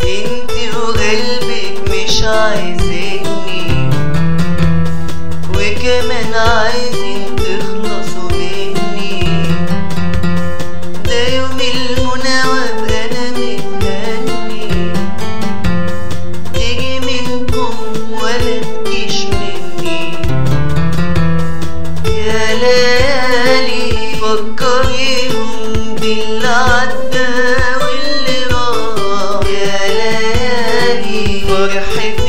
انتي وقلبك مش عايزيني وكمان عايزين تخلصوا مني ده يوم المنى وابقى انا متهني تيجي منكم ولا تجيش مني يا ليالي فكريهم باللي عدى واللي راح يا ليالي فرح